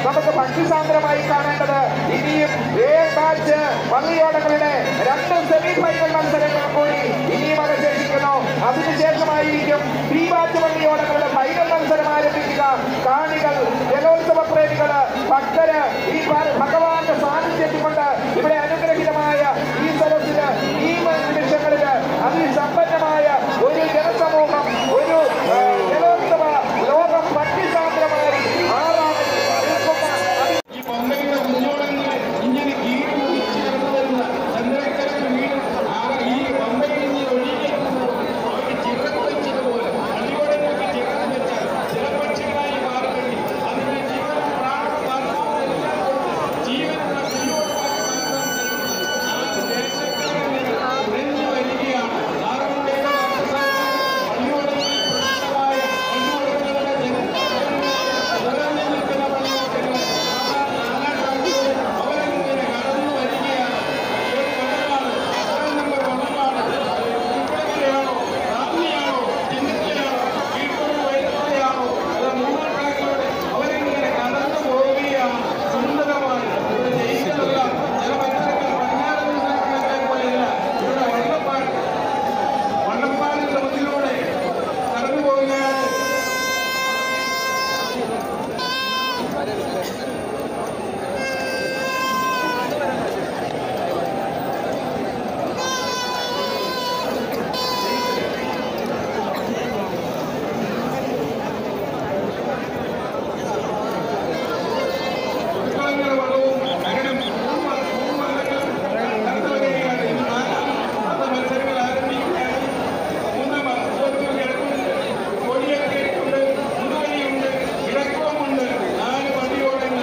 നമുക്ക് ഭക്തിസാന്ദ്രമായി കാണേണ്ടത് ഇനിയും എ ബാച്ച് പള്ളിയോടങ്ങളുടെ രണ്ട് സെമി ഫൈനൽ മത്സരങ്ങൾ കൂടി ഇനിയും അവശേഷിക്കുന്നു അതിനുശേഷമായിരിക്കും ബി ബാച്ച് പള്ളിയോടങ്ങളുടെ ഫൈനൽ മത്സരം ആരംഭിക്കുക കാണികൾ ജലോത്സവ പ്രേമികള് ഭക്തര് ഈ ഭ- ഭഗവാന്റെ സാന്നിധ്യത്തിൽ കൊണ്ട് ഇവിടെ അനുഗ്രഹീതമായ ഈ സദസ്സില് ഈ നിമിഷങ്ങളില് അതിസമ്പന്നമായ ഒരു ജനസമൂഹം ഒരു ആ, ജലോത്സവ ലോകം ഭക്തിസാന്ദ്രമായി ആറാമത് നിൽക്കുന്ന അതി- ഈ പമ്പയുടെ മുന്നോടങ്ങൾ ഇങ്ങനെ കീറി മുറിച്ച് കടന്നു വരുന്ന ചന്ദ്രക്കരക്ക് വീട് ആ ഈ പമ്പയിൽ നിന്ന് ഒഴുകിയെത്തുമ്പോൾ അവർക്ക് ചിറക് വെച്ചതുപോലെ അടിയോടങ്ങൾക്ക് ചിറക് വെച്ചാൽ ചില പക്ഷികളായി മാറുകയും അതിനെ ജീവൻ പ്രാണ ജീവനുള്ള കുഞ്ഞോടുമായി ആ ദേശക്കാരനെ ഉറഞ്ഞു വരികയാണ് ആറുമുണ്ടയുടെ പള്ളിയോടങ്ങളിൽ പ്രധാനമായ പള്ളിയോടങ്ങളുടെ നിറഞ്ഞു നിൽക്കുന്ന പള്ളിയോടങ്ങൾ അവരിങ്ങനെ കടന്നു വരികയാണ് ഏത് കൊല്ലമാണ് അത്രയും നമ്പർ കൊല്ലമാണ് ചുറ്റളകരയാണോ റാന്നിയാണോ ചിന്നത്തിലാണോ കീഴ്ക്കൊരു വൈദ്യതയാണോ അത് മൂന്നാം ട്രാക്കിലൂടെ അവരിങ്ങനെ കടന്നു പോവുകയാണ് സുന്ദരമായി ഇവിടെ ജയിച്ചതെല്ലാം ചില മത്സരങ്ങൾ പതിനാറ് മത്സരങ്ങളെ പോലെയല്ല ഇവിടെ വള്ളപ്പാട് വള്ളപ്പാടിന്റെ മുന്നിലൂടെ കടന്നു പോവുകയാണ് കുട്ടികളെങ്ങനെ വള്ളവും മരണം മൂന്നല്ലങ്ങളും കടന്നു വരികയാണ് ഇന്ന് നാലാമത്തെ മത്സരങ്ങൾ ആരംഭിക്കുകയാണ് മൂന്നാം മത്സരത്തിൽ കിടക്കുന്നുണ്ട് കൊടിയൊക്കെയുണ്ട് മുതുവലിയുണ്ട് ഇടക്കവുമുണ്ട് നാല് പള്ളിയോടങ്ങൾ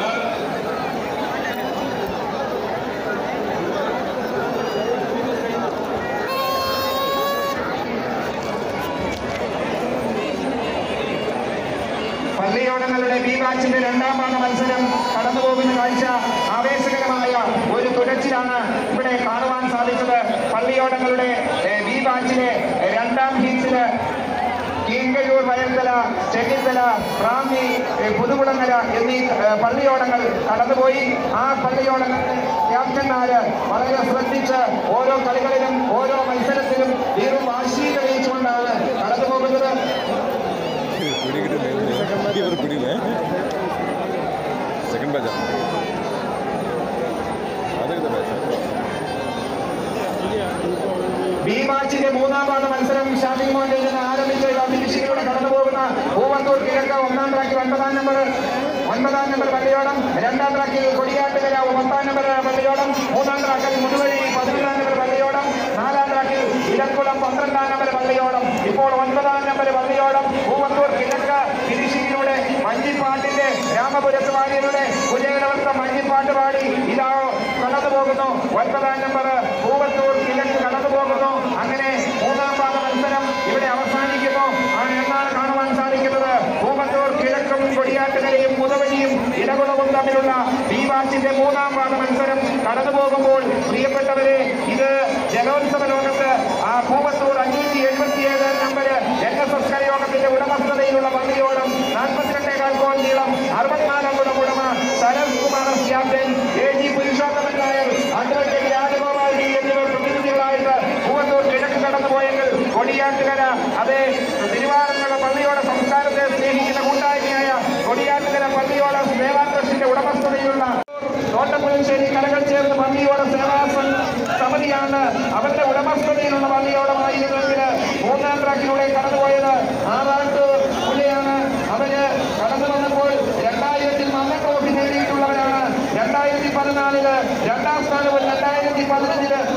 പള്ളിയോടങ്ങളുടെ ബി ബാച്ചിന്റെ രണ്ടാം പാദ മത്സരം കടന്നു പോകുന്ന കാഴ്ച ആവേശകരമായ ഒരു തുഴച്ചിലാണ് ഇവിടെ കാണുവാൻ സാധിച്ചത് പള്ളിയോടങ്ങളുടെ ഏഹ്, ബി ബാച്ചിലെ രണ്ടാം ഹീറ്റ്സില് കീങ്കഴൂർ വയൽത്തല ചെന്നിത്തല റാന്നി ഏഹ്, പുതുകുളങ്ങര എന്നീ ഏഹ്, പള്ളിയോടങ്ങൾ കടന്നുപോയി ആ പള്ളിയോടങ്ങളുടെ ക്യാപ്റ്റന്മാര് വളരെ ശ്രദ്ധിച്ച് ഓരോ കളികളിലും ഓരോ മത്സരത്തിലും വീറും വാശി തെളിയിച്ചുകൊണ്ടാണ് കടന്നു പോകുന്നത് ಇವರು ಬಿಡಿಲ್ಲ ಸೆಕೆಂಡ್ ಬ್ಯಾಚ್ ಅದೇ ಬ್ಯಾಚ್ ബി മാച്ചിന്റെ മൂന്നാം പാദ മത്സരം ഷാഫി മോഹനിൽ നിന്ന് ആരംഭിച്ച് ഫിനിഷിലൂടെ കടന്നു പോകുന്ന പൂവന്തൂർ കിഴക്ക് ഒന്നാം ട്രാക്കിൽ ഒൻപതാം നമ്പർ ഒൻപതാം നമ്പർ പള്ളിയോടം രണ്ടാം ട്രാക്കിൽ കൊടിയാട്ടുകര പത്താം നമ്പർ പള്ളിയോടം മൂന്നാം ട്രാക്കിൽ മുതുവഴി പതിനൊന്നാം നമ്പർ പള്ളിയോടം നാലാം ട്രാക്കിൽ ഇലക്കുളം പന്ത്രണ്ടാം നമ്പർ പള്ളിയോടം ഇപ്പോൾ ഒൻപതാം നമ്പർ പള്ളിയോടം പൂവന്തൂർ കിഴക്ക് ഫിനിഷിങ്ങിലൂടെ മഞ്ഞിപ്പാട്ടിന്റെ രാമപുരത്ത് വാര്യരുടെ കുജേലവസ്ഥ മഞ്ഞിപ്പാട്ട് പാടി ഇതാ കടന്നു പോകുന്നു ഒൻപതാം നമ്പർ പൂവത്തൂർ കിഴക്ക് കടന്നു പോകുന്നു അങ്ങനെ മൂന്നാം പാദ മത്സരം ഇവിടെ അവസാനിക്കുന്നു ആണ് എന്നാണ് കാണുവാൻ സാധിക്കുന്നത് പൂവത്തൂർ കിഴക്കും കൊടിയാട്ടുകരയും മുതവഴിയും ഇടകുളവും തമ്മിലുള്ള ബി ബാച്ചിന്റെ മൂന്നാം പാദ മത്സരം കടന്നു പോകുമ്പോൾ പ്രിയപ്പെട്ടവരെ ഇത് ജലോത്സവ ലോകത്ത് ആ പൂവത്തൂർ അഞ്ഞൂറ്റി എഴുപത്തിയേഴ് നമ്പർ എൻ എസ് എസ് കരയോഗത്തിന്റെ ഉടമസ്ഥതയിലുള്ള പള്ളിയോളം നാൽപ്പത്തിരണ്ടേകാൽ കോൽ നീളം അറുപത്തിനാലാം കുടം ഉടമ Saras Kumar captain A G Purushothaman Nair advocate Rajagopal G എന്നിവർ പ്രതിനിധികളായിട്ട് പൂവത്തൂർ കിഴക്ക് കടന്നുപോയെങ്കിൽ കൊടിയാട്ടുകര അതേ തിരുവാറന്മുള പള്ളിയോടെ സംസ്കാരത്തെ സ്നേഹിക്കുന്ന കൂട്ടായ്മയായ കൊടിയാട്ടുകര പള്ളിയോടെ സേവാ ട്രസ്റ്റിന്റെ ഉടമസ്ഥതയിലുള്ള തോട്ടപ്പുഴശ്ശേരി കലകൾ ചേർന്ന് പള്ളിയോടെ സേവാ സ- സമിതിയാണ് അവരുടെ ഉടമസ്ഥതയിലുള്ള പള്ളിയോടമായിരുന്നെങ്കിൽ മൂന്നാം ട്രാക്കിലൂടെ കടന്നുപോയത് ആറാട്ട് പുള്ളിയാണ് അവര് കടന്നു വന്നപ്പോൾ രണ്ടായിരത്തിൽ മന്ന ട്രോഫി നേടിയിട്ടുള്ളവരാണ് രണ്ടായിരത്തി പതിനാലില് രണ്ടാം സ്ഥാനവും രണ്ടായിരത്തി പതിനഞ്ചില്